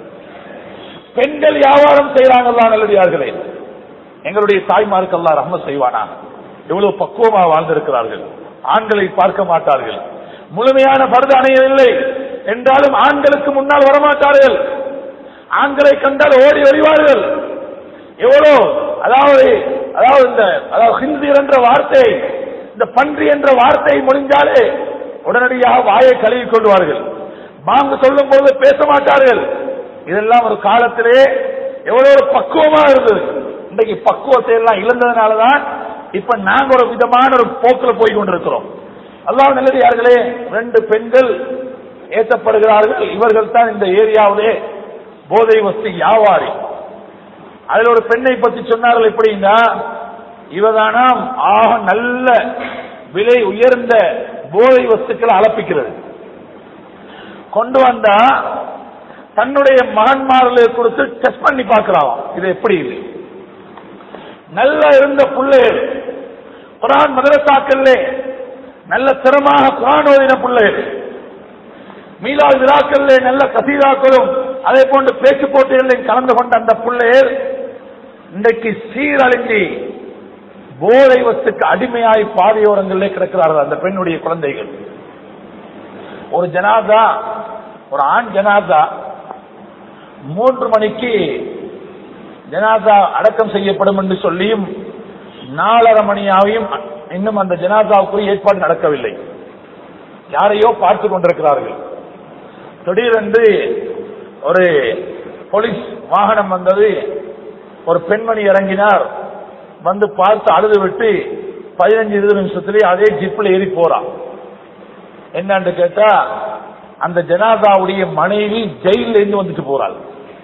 பெண்கள் வியாபாரம் செய்யறாங்கல்ல நல்லடியார்களே எங்களுடைய தாய்மாருக்கு அல்லாஹ் ரஹ்மத் செய்வானா எவ்வளவு பக்குவமா வாழ்ந்திருக்கிறார்கள் ஆண்களை பார்க்க மாட்டார்கள் முழுமையான பருது அணையவில்லை என்றாலும் ஆண்களுக்கு முன்னால் வரமாட்டார்கள் ஆண்களை கண்டால் ஓடி வருவார்கள் எவ்வளோ அதாவது அதாவது இந்த அதாவது ஹிந்திர் என்ற வார்த்தை இந்த பன்றி என்ற வார்த்தை முடிஞ்சாலே உடனடியாக வாயை கழுவி கொள்வார்கள் மாங்கு சொல்லும் போது பேச மாட்டார்கள் இதெல்லாம் ஒரு காலத்திலே எவ்வளவு ஒரு பக்குவமா இருந்தது இன்றைக்கு பக்குவத்தை எல்லாம் இழந்ததுனாலதான் இப்ப நாங்க ஒரு விதமான ஒரு போக்குல போய் கொண்டிருக்கிறோம் அல்லாஹ் நல்லடியார்களே ரெண்டு பெண்கள் ஏற்றப்படுகிறார்கள் இவர்கள் தான் இந்த ஏரியாவிலே போதை வஸ்து வியாபாரி அதுல ஒரு பெண்ணை பத்தி சொன்னார்கள் எப்படின்னா இவதானாம் ஆக நல்ல விலை உயர்ந்த போதை வஸ்துக்களை அளப்பிக்கிறது கொண்டு வந்தா தன்னுடைய மகன்மார்களை கொடுத்து டெஸ்ட் பண்ணி பார்க்கலாம் இது எப்படி இல்லை நல்ல இருந்த பிள்ளைகள் குரான் மதரசாக்கல்ல நல்ல திறமாக குரான் ஓதின பிள்ளைகள் மீலா விழாக்கல்ல நல்ல கசீதாக்களும் அதே போன்று பேச்சு போட்டிகளில் கலந்து கொண்ட அந்த பிள்ளைகள் இன்றைக்கு சீரழிஞ்சி போதை வஸ்துக்கு அடிமையாய் பாதையோரங்களிலே கிடக்கிறார்கள் அந்த பெண்ணுடைய குழந்தைகள் ஒரு ஜனாதா ஒரு ஆண் ஜனாதா மூன்று மணிக்கு ஜனாதா அடக்கம் செய்யப்படும் என்று சொல்லியும் நாலரை மணியாவையும் இன்னும் அந்த ஜனாதாவுக்கு ஏற்பாடு நடக்கவில்லை யாரையோ பார்த்து கொண்டிருக்கிறார்கள் திடீரென்று ஒரு போலீஸ் வாகனம் வந்தது ஒரு பெண்மணி இறங்கினார் வந்து பார்த்து அழுது விட்டு பதினஞ்சு இருபது நிமிஷத்திலே அதே ஜிப்ல ஏறி போறான் என்னன்னு கேட்டா அந்த ஜனாதாவுடைய மனைவி ஜெயில இருந்து வந்துட்டு போறாள்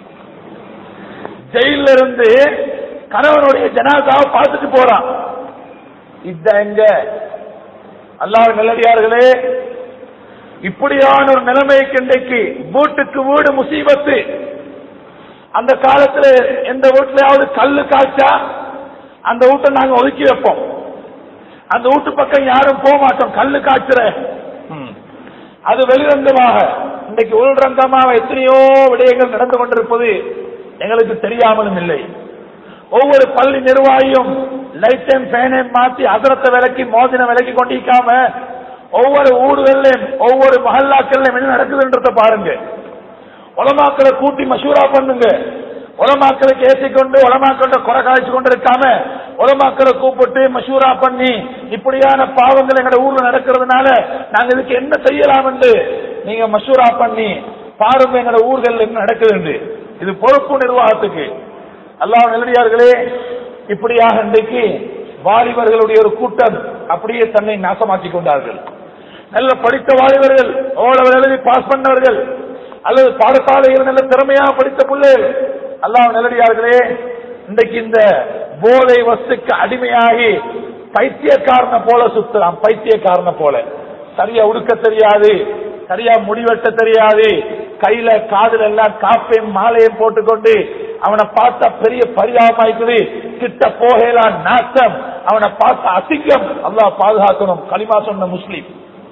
ஜெயில இருந்து கணவனுடைய ஜனாதாவை பார்த்துட்டு போறான் இத எங்க அல்லாஹ் நல்லடியார்களே இப்படியான ஒரு நிலைமைக்கு இன்றைக்கு வீட்டுக்கு வீடு முசீபத்து அந்த காலத்துல எந்த வீட்லயாவது கல்லு காய்ச்சா அந்த வீட்டை நாங்க ஒதுக்கி வைப்போம் அந்த வீட்டு பக்கம் யாரும் போக மாட்டோம் கல்லு காய்ச்சுற ம். அது வெளிரங்கமாக இன்றைக்கு உள்ரங்கமாக எத்தனையோ விடயங்கள் நடந்து கொண்டிருப்பது எங்களுக்கு தெரியாமலும் இல்லை ஒவ்வொரு பள்ளி நிர்வாகியும் லைட்டையும் ஃபேனையும் மாத்தி அதரத்தை விலக்கி மோதின விலக்கி கொண்டிருக்காம ஒவ்வொரு ஊர்களையும் ஒவ்வொரு மஹல்லாக்கள்லையும் என்ன நடக்குதுன்றத பாருங்க உலமாக்களை கூட்டி மசூரா பண்ணுங்க உலமாக்களுக்கு ஏற்றிக்கொண்டு உலமாக்கள குறை காய்ச்சி கொண்டு இருக்காம உலமாக்களை கூப்பிட்டு மசூரா பண்ணி இப்படியான பாவங்கள் எங்க ஊர்ல நடக்கிறதுனால நாங்க இதுக்கு என்ன செய்யலாம் என்று நீங்க மசூரா பண்ணி பாருங்க எங்க ஊர்கள் என்ன நடக்குது இது பொறுப்பு நிர்வாகத்துக்கு அல்லாஹ் நல்லடியார்களே இப்படியாக இன்றைக்கு வாலிபர்களுடைய ஒரு கூட்டம் அப்படியே தன்னை நாசமாக்கி கொண்டார்கள் நல்ல படித்த வாலிபர்கள் ஓரளவு எழுதி பாஸ் பண்ணவர்கள் அல்லது பாடசாலையில் நல்ல திறமையாக படித்த பிள்ளைகள் அல்லாஹ் நல்லடியார்களே இன்றைக்கு இந்த போதை வஸ்துக்கு அடிமையாகி பைத்தியக்காரனை போல சுத்தலாம் பைத்தியக்காரனை போல சரியா உடுக்க தெரியாது சரியா முடிவெட்ட தெரியாது கையில காதுல எல்லாம் காப்பையும் மாலையும் போட்டுக்கொண்டு அவனை பார்த்தா பெரிய பரிதாபமாய்க்குது கிட்ட போகலாம் நாசம் அவனை பார்த்த அசிங்கம் அல்லாஹ் பாதுகாக்கணும் களிமா சொன்ன முஸ்லீம்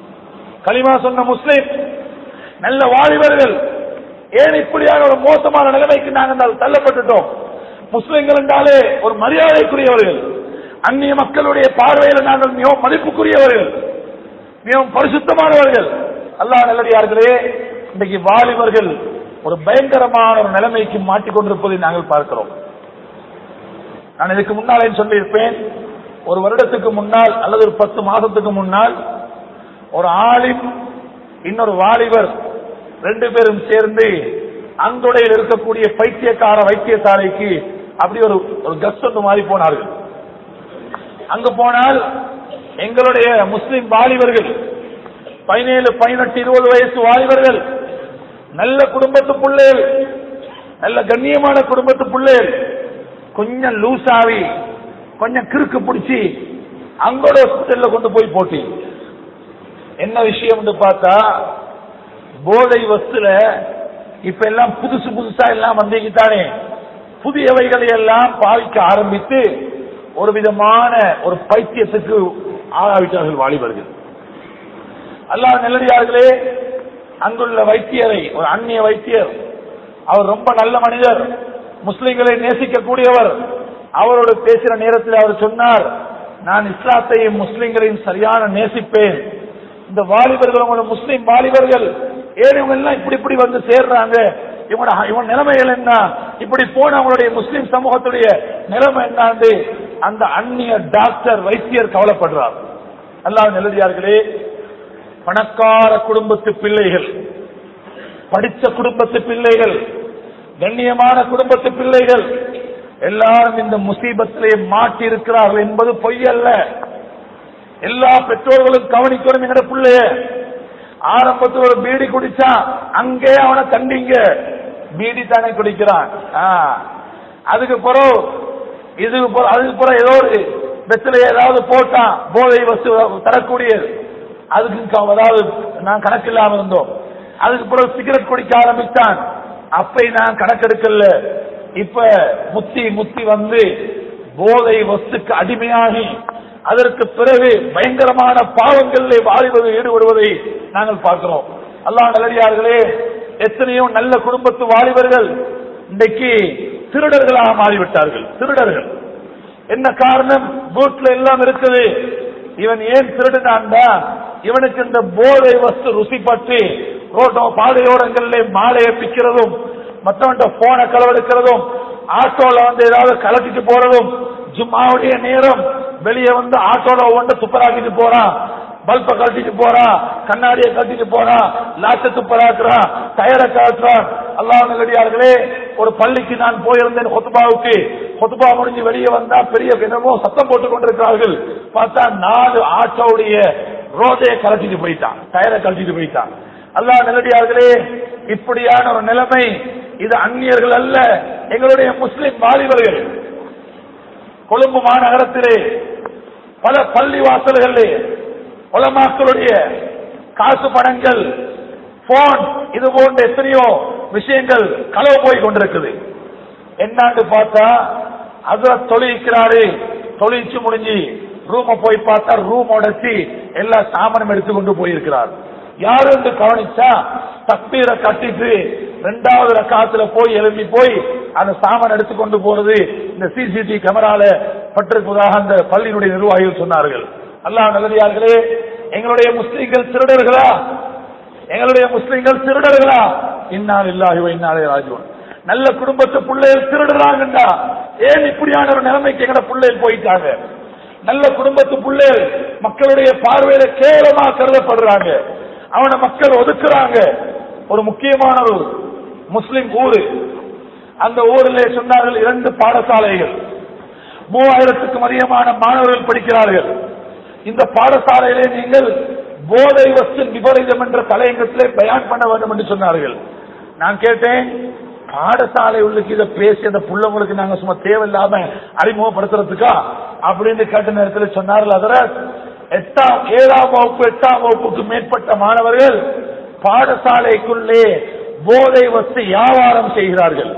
களிமா சொன்ன முஸ்லீம் நல்ல வாலிபர்கள் ஏன் இப்படியான ஒரு மோசமான நிலைமைக்கு நாங்கள் தள்ளப்பட்டுட்டோம் முஸ்லிம்கள் என்றாலே ஒரு மரியாதைக்குரியவர்கள் அந்நிய மக்களுடைய பார்வையில் நாங்கள் மிகவும் மதிப்புக்குரியவர்கள் மிகவும் பரிசுத்தமானவர்கள் அல்லாஹ் நல்லடியார்களே இன்றைக்கு வாலிபர்கள் ஒரு பயங்கரமான ஒரு நிலைமைக்கு மாட்டிக்கொண்டிருப்பதை நாங்கள் பார்க்கிறோம் நான் இதுக்கு முன்னாலே சொல்லியிருப்பேன் ஒரு வருடத்துக்கு முன்னால் அல்லது ஒரு பத்து மாதத்துக்கு முன்னால் ஒரு ஆளின் இன்னொரு வாலிபர் ரெண்டு பேரும் சேர்ந்து அங்குடையில் இருக்கக்கூடிய பைத்தியக்கார வைத்தியசாலைக்கு அப்படி ஒரு ஒரு கஸ்ட் மாறி போனார்கள் அங்கு போனால் எங்களுடைய முஸ்லிம் வாலிபர்கள் பதினேழு பதினெட்டு இருபது வயசு வாலிபர்கள் நல்ல குடும்பத்து பிள்ளைகள் நல்ல கண்ணியமான குடும்பத்து பிள்ளைகள் கொஞ்சம் லூஸ் ஆகி கொஞ்சம் கிறுக்கு பிடிச்சி அங்கோட ஹாஸ்பிட்டல்ல கொண்டு போய் போட்டி என்ன விஷயம் பார்த்தா போதை வஸ்துல இப்ப எல்லாம் புதுசு புதுசா எல்லாம் வந்தீங்கத்தானே புதியவைகளை எல்லாம் பாவிக்க ஆரம்பித்து ஒரு விதமான ஒரு பைத்தியத்துக்கு ஆளாவிட்டார்கள் வாலிபர்கள் அல்லாஹ் நல்லடியார்களே அங்குள்ள வைத்தியரை ஒரு அந்நிய வைத்தியர் அவர் ரொம்ப நல்ல மனிதர் முஸ்லிம்களை நேசிக்கக்கூடியவர் அவரோடு பேசுற நேரத்தில் அவர் சொன்னார் நான் இஸ்லாத்தையும் முஸ்லிம்களையும் சரியான நேசிப்பேன் இந்த வாலிபர்கள் உங்களோட முஸ்லிம் வாலிபர்கள் ஏன் இவங்க எல்லாம் இப்படி இப்படி வந்து சேர்றாங்க இவனோட இவன் நிலைமைகள் என்ன இப்படி போன அவங்களுடைய முஸ்லிம் சமூகத்துடைய நிலைமை என்னான்னு அந்த அந்நிய டாக்டர் வைத்தியர் கவலைப்படுறார் அல்லாஹ் எழுதியார்களே பணக்கார குடும்பத்து பிள்ளைகள் படித்த குடும்பத்து பிள்ளைகள் கண்ணியமான குடும்பத்து பிள்ளைகள் எல்லாரும் இந்த முசீபத்திலே மாட்டி இருக்கிறார்கள் என்பது பொய் அல்ல எல்லா பெற்றோர்களும் கவனிக்கணும் எங்கட பிள்ளைய ஆரம்பத்தில் ஒரு பீடி குடிச்சா அங்கே அவனை கண்டிங்க பீடி தானே குடிக்கிறான் ஆ. அதுக்கு பிறகு இதுக்கு பிறகு அதுக்கு பிறகு ஏதோ ஒரு பெத்தில ஏதாவது போட்டான் போதை வஸ்து தரக்கூடியது அதுக்கு க- அதாவது நான் கணக்கில்லாம இருந்தோம் அதுக்கு பிறகு சிகரெட் குடிக்க ஆரம்பிச்சான் அப்பை நான் கணக்கெடுக்கல இப்ப முத்தி முத்தி வந்து போதை வஸ்துக்கு அடிமையாகி அதற்கு பிறகு பயங்கரமான பாவங்களிலே வாழிவது ஈடுபடுவதை நாங்கள் பார்க்கிறோம் அல்லாஹ் நல்லடியார்களே எத்தனையோ நல்ல குடும்பத்து வாலிபர்கள் இன்றைக்கு திருடர்களாக மாறிவிட்டார்கள் திருடர்கள் என்ன காரணம் வீட்டுல எல்லாம் இருக்குது இவன் ஏன் திருடுனான்டா இவனுக்கு இந்த போதை வஸ்து ருசிப்பட்டு ரோட்டோ பாதையோரங்களிலே மாலையை பிக்கிறதும் மற்றவன்ட போனை களவெடுக்கிறதும் ஆட்டோல வந்து ஏதாவது கலட்டிட்டு போறதும் ஜும்மாவுடைய நேரம் வெளியே வந்து ஆட்டோல ஒவ்வொன்று துப்பராக்கிட்டு போறான் பல்ப கழட்டிட்டு போறான் கண்ணாடியை கழட்டிட்டு போறான் லாச்ச துப்பராக்குறான் டயரை கழட்டுறான் அல்லாஹ் நல்லடியார்களே ஒரு பள்ளிக்கு நான் போயிருந்தேன் கொத்துபாவுக்கு கொத்துபா முடிஞ்சு வெளியே வந்தா பெரிய என்னமோ சத்தம் போட்டுக் கொண்டிருக்கிறார்கள் பார்த்தா நாலு ஆட்டோவுடைய ரோதையை கழட்டிட்டு போயிட்டான் டயரை கழட்டிட்டு போயிட்டான் அல்லாஹ் நல்லடியார்களே இப்படியான ஒரு நிலைமை இது அந்நியர்கள் அல்ல எங்களுடைய முஸ்லிம் வாலிபர்கள் கொழும்பு மாநகரத்திலே பல பள்ளி வாசல்களிலே உலமாக்களுடைய காசு பணங்கள் போன் இது போன்ற எத்தனையோ விஷயங்கள் களவு போய் கொண்டிருக்குது என்னான்னு பார்த்தா அதுல தொழிக்கிறாரு தொழிச்சு முடிஞ்சு ரூம போய் பார்த்தா ரூம் உடைச்சி எல்லா சாமானும் எடுத்து கொண்டு போயிருக்கிறார் யாரு என்று கவனிச்சா தக்பீரை கட்டிட்டு ரெண்டாவது ரக்காத்துல போய் எழுப்பி போய் அந்த சாமான் எடுத்து கொண்டு போறது இந்த சிசிடிவி கேமரால பட்டிருப்பதாக அந்த பள்ளியினுடைய நிர்வாகிகள் சொன்னார்கள் அல்லாஹ் நல்லதார்களே எங்களுடைய முஸ்லீம்கள் திருடர்களா எங்களுடைய முஸ்லீம்கள் திருடர்களா இன்னால் இல்லாஹி இன்னாலே ராஜுவன் நல்ல குடும்பத்து பிள்ளைகள் திருடுறாங்கண்டா ஏன் இப்படியான ஒரு நிலைமைக்கு எங்கட பிள்ளைகள் போயிட்டாங்க நல்ல குடும்பத்து பிள்ளைகள் மக்களுடைய பார்வையில கேவலமா கருதப்படுறாங்க அவனை மக்கள் ஒதுக்குறாங்க ஒரு முக்கியமான ஒரு முஸ்லிம் ஊரு அந்த ஊரிலே சொன்னார்கள் இரண்டு பாடசாலைகள் மூவாயிரத்துக்கும் அதிகமான மாணவர்கள் படிக்கிறார்கள் இந்த பாடசாலையிலே நீங்கள் போதை வஸ்து விபரீதம் என்ற தலையங்கத்திலே பயான் பண்ண வேண்டும் என்று சொன்னார்கள் நான் கேட்டேன் பாடசாலை உள்ளுக்கு இதை பேசி அந்த புள்ளவங்களுக்கு நாங்க சும்மா தேவையில்லாம அறிமுகப்படுத்துறதுக்கா அப்படின்னு கேட்ட நேரத்தில் சொன்னார்கள் அதர எட்டாம் ஏழாம் வகுப்பு எட்டாம் வகுப்புக்கு மேற்பட்ட மாணவர்கள் பாடசாலைக்குள்ளே போதை வஸ்து வியாபாரம் செய்கிறார்கள்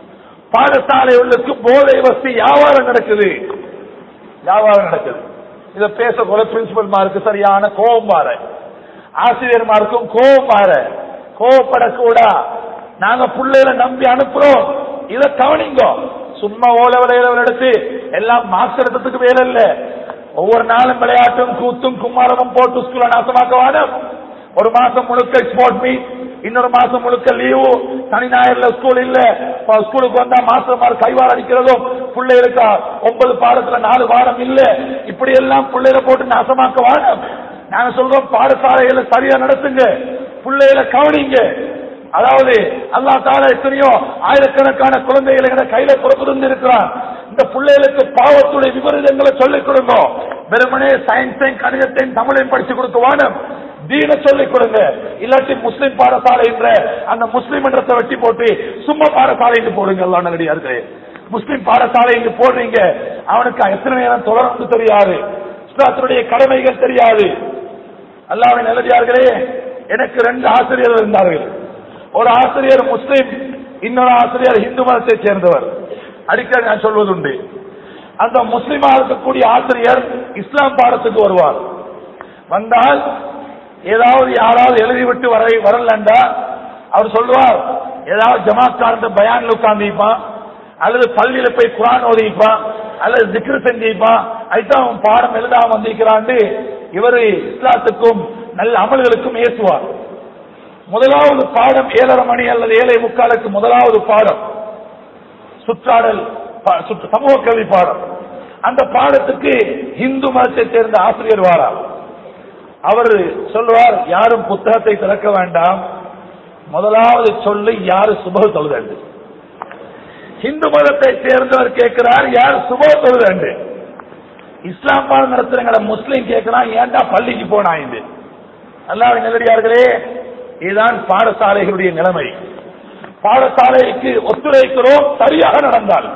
பாடசாலை உள்ளுக்கு போதை வஸ்து வியாபாரம் நடக்குது வியாபாரம் நடக்குது இத பேச போல பிரின்சிபல் சரியான கோபம் மாற ஆசிரியர்மாருக்கும் கோபம் மாற கோவப்படக்கூடா நாங்க பிள்ளைகளை நம்பி அனுப்புறோம் இத கவனிங்க சும்மா ஓலவல இலவல் எடுத்து எல்லாம் மார்க்ஸ் எடுத்ததுக்கு வேலை இல்ல ஒவ்வொரு நாளும் விளையாட்டும் கூத்தும் கும்மாரமும் போட்டு ஸ்கூல நாசமாக்க வேணும் ஒரு மாசம் முழுக்க ஸ்போர்ட் மீட் இன்னொரு மாசம் முழுக்க லீவு சனி ஞாயிறுல ஸ்கூல் இல்ல இப்ப ஸ்கூலுக்கு வந்தா மாசம் மாறு கைவார அடிக்கிறதும் பிள்ளைகளுக்கு ஒன்பது பாடத்துல நாலு வாரம் இல்ல இப்படி எல்லாம் பிள்ளைகளை போட்டு நாசமாக்க வேணும் நாங்க சொல்றோம் பாடசாலைகளை சரியா நடத்துங்க பிள்ளைகளை கவனிங்க அதாவது அல்லா தால எத்தனையோ ஆயிரக்கணக்கான குழந்தைகளை எங்க கையில புறப்பட்டு இருக்கிறான் இந்த பிள்ளைகளுக்கு பாவத்துடைய விபரீதங்களை சொல்லிக் கொடுங்க வெறுமனே சயின்ஸையும் கணிதத்தையும் தமிழையும் படிச்சு கொடுத்து வானம் தீன சொல்லிக் கொடுங்க இல்லாட்டி முஸ்லிம் பாடசாலை என்ற அந்த முஸ்லிம் என்றத்தை வெட்டி போட்டு சும்மா பாடசாலை என்று போடுங்க எல்லாம் நல்லடியா இருக்கு முஸ்லிம் பாடசாலை என்று போடுறீங்க அவனுக்கு எத்தனை நேரம் தொடர்ந்து தெரியாது இஸ்லாத்தினுடைய கடமைகள் தெரியாது அல்லாவின் நல்லடியார்களே எனக்கு ரெண்டு ஆசிரியர்கள் இருந்தார்கள் ஒரு ஆசிரியர் முஸ்லிம் இன்னொரு ஆசிரியர் இந்து மதத்தை சேர்ந்தவர் அடிக்கடி நான் சொல்வதுண்டு அந்த முஸ்லிமா இருக்கக்கூடிய ஆசிரியர் இஸ்லாம் பாடத்துக்கு வருவார் வந்தால் ஏதாவது யாராவது எழுதிவிட்டு வர வரலண்டா அவர் சொல்லுவார் ஏதாவது ஜமாத்காரந்த பயான்ல உட்கார்ந்துப்பான் அல்லது பள்ளியில போய் குரான் ஓதிப்பான் அல்லது திக்ரு செஞ்சிப்பான் அதுதான் அவன் பாடம் எழுதாம வந்திருக்கிறான் இவர் இஸ்லாத்துக்கும் நல்ல அமல்களுக்கும் ஏசுவார் முதலாவது பாடம் ஏழரை மணி அல்லது ஏழை முக்காலுக்கு முதலாவது பாடம் சுற்றாடல் பா- சுற்று- சமூக கல்வி பாடம் அந்த பாடத்துக்கு இந்து மதத்தை சேர்ந்த ஆசிரியர் வாரா அவர் சொல்லுவார் யாரும் புத்தகத்தை திறக்க வேண்டாம் முதலாவது சொல்லி யாரு சுப தொழுதண்டு இந்து மதத்தை சேர்ந்தவர் கேட்கிறார் யார் சுப தொழுதண்டு இஸ்லாம் பாடம் நடத்துறங்கிற முஸ்லீம் கேட்கிறான் ஏன்டா பள்ளிக்கு போனா இது அல்லாஹ் நல்லடியார்களே இதுதான் பாடசாலைகளுடைய நிலைமை பாடசாலைக்கு ஒத்துழைக்கிறோம் சரியாக நடந்தால்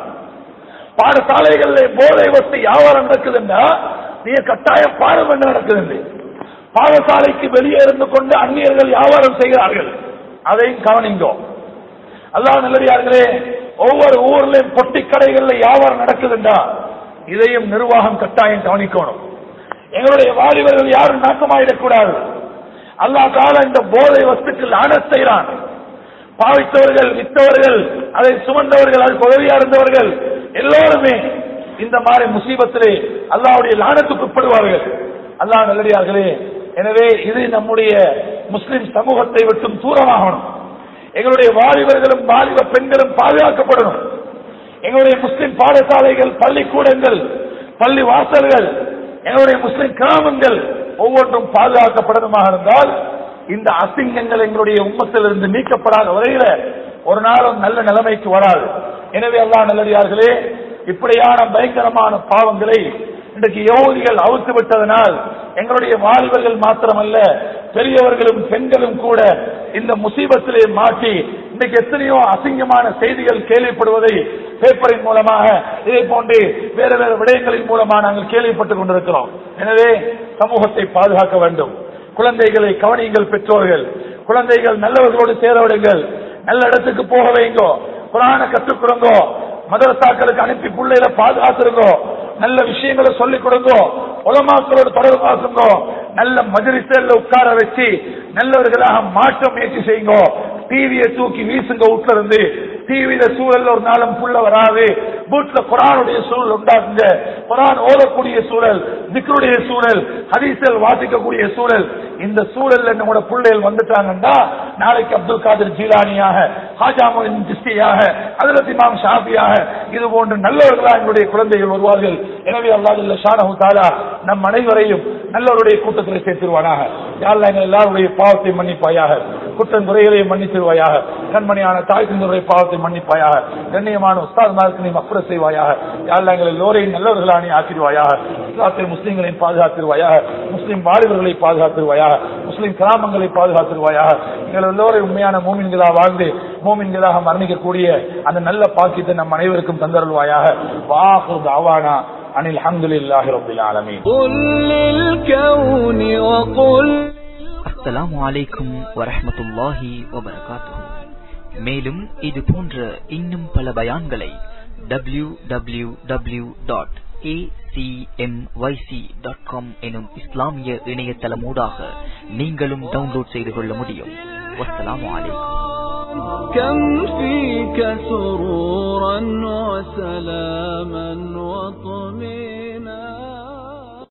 பாடசாலைகளில் போதை வசதி வியாபாரம் நடக்குதுன்னா நீ கட்டாயம் பாடம் என்ன நடக்குது பாடசாலைக்கு வெளியே இருந்து கொண்டு அந்நியர்கள் வியாபாரம் செய்கிறார்கள் அதையும் கவனிங்கோ அல்லாஹ் நல்லடியார்களே ஒவ்வொரு ஊர்லயும் பொட்டி கடைகள்ல வியாபாரம் நடக்குதுண்டா இதையும் நிர்வாகம் கட்டாயம் கவனிக்கணும் எங்களுடைய வாலிபர்கள் யாரும் நாசமாயிடக்கூடாது அல்லாஹ் கால இந்த போதை வஸ்துக்கள் ஆன செய்கிறான் பாவித்தவர்கள் வித்தவர்கள் அதை சுமந்தவர்கள் அதுக்கு உதவியா இருந்தவர்கள் எல்லோருமே இந்த மாதிரி முசீபத்திலே அல்லாஹ்வுடைய லானத்துக்கு உட்படுவார்கள் அல்லாஹ் நல்லடியார்களே எனவே இது நம்முடைய முஸ்லிம் சமூகத்தை விட்டும் தூரமாகணும் எங்களுடைய வாலிபர்களும் வாலிப பெண்களும் பாதுகாக்கப்படணும் எங்களுடைய முஸ்லிம் பாடசாலைகள் பள்ளிக்கூடங்கள் பள்ளி வாசல்கள் எங்களுடைய முஸ்லிம் கிராமங்கள் ஒவ்வொன்றும் பாதுகாக்கப்படணுமாக இருந்தால் இந்த அசிங்கங்கள் எங்களுடைய உம்மத்திலிருந்து நீக்கப்படாத வரையில ஒரு நாளும் நல்ல நிலைமைக்கு வராது எனவே அல்லாஹ் நல்லடியார்களே இப்படியான பயங்கரமான பாவங்களை இன்றைக்கு யோகிகள் அவுத்து விட்டதனால் எங்களுடைய வாலிபர்கள் மாத்திரமல்ல பெரியவர்களும் பெண்களும் கூட இந்த முசீபத்திலே மாட்டி இன்றைக்கு எத்தனையோ அசிங்கமான செய்திகள் கேள்விப்படுவதை பேப்பரின் மூலமாக இதே போன்று வேறு வேறு விடயங்களின் மூலமாக நாங்கள் கேள்விப்பட்டுக் கொண்டிருக்கிறோம் எனவே சமூகத்தை பாதுகாக்க வேண்டும் குழந்தைகளை கவனியுங்கள் பெற்றோர்கள் குழந்தைகள் நல்லவர்களோடு சேர விடுங்கள் நல்ல இடத்துக்கு போக வைங்கோ குரான கற்றுக் கொடுங்கோ மதரசாக்களுக்கு அனுப்பி பிள்ளைகளை பாதுகாத்துருங்கோ நல்ல விஷயங்களை சொல்லிக் கொடுங்கோ உலமாக்களோடு தொடர்பு பாசுங்கோ நல்ல மஜரிசல்ல உட்கார வச்சு நல்லவர்களாக மாற்ற முயற்சி செய்யுங்கோ டிவியை தூக்கி வீசுங்க வீட்டுல இருந்து டிவியில சூழல்ல ஒரு நாளும் புள்ள வராது வீட்டுல குரானுடைய சூழல் உண்டாக்குங்க குரான் ஓதக்கூடிய சூழல் திக்ருடைய சூழல் ஹதீசல் வாசிக்கக்கூடிய சூழல் இந்த சூழல்ல நம்மளோட பிள்ளைகள் வந்துட்டாங்கன்னா நாளைக்கு அப்துல் காதர் ஜீலானியாக ஹாஜாமுன் ஜிஸ்தியாக அதில் இமாம் ஷாஃபியாக இது போன்ற நல்லவர்களாக எங்களுடைய குழந்தைகள் வருவார்கள் எனவே அல்லாஹ் ஷானஹு தாலா நம் அனைவரையும் நல்லவருடைய கூட்டத்தில் சேர்த்திருவானாக யாழ்லா எங்கள் எல்லாருடைய பாவத்தை மன்னிப்பாயாக குற்றம் குறைகளையும் மன்னித்திருவாயாக கண்மணியான தாய் தந்தருடைய பாவத்தை மன்னிப்பாயாக கண்ணியமான உஸ்தாத்மாருக்கு நீ மக்குர செய்வாயாக யாழ்லா எங்கள் எல்லோரையும் நல்லவர்களாக நீ ஆக்கிடுவாயாக இஸ்லாத்தை முஸ்லீம்களையும் பாதுகாத்திருவாயாக முஸ்லீம் வாலிபர்களை பாதுகாத்திருவாயாக முஸ்லீம் கிராமங்களை பாதுகாத்திருவாயாக எங்கள் எல்லோரையும் உண்மையான மூமின்களாக வாழ்ந்து மூமின்களாக மரணிக்கக்கூடிய அந்த நல்ல பாக்கியத்தை நம் அனைவருக்கும் தந்தருள்வாயாக வாஹு தாவானா அனில் அஹமதுல்லாஹி ரபில் ஆலமீன் قل للكون وقل அஸ்ஸலாமு அலைக்கும் வரஹ்மத்துல்லாஹி வபரகாத்துஹு மேலும் இது போன்ற இன்னும் பல பயான்களை W W W dot dot com எனும் இஸ்லாமிய இணையதளமூடாக நீங்களும் டவுன்லோட் செய்து கொள்ள முடியும் வஸ்ஸலாமு அலைக்கும் كم فيك سرورا وسلاما وطمئنا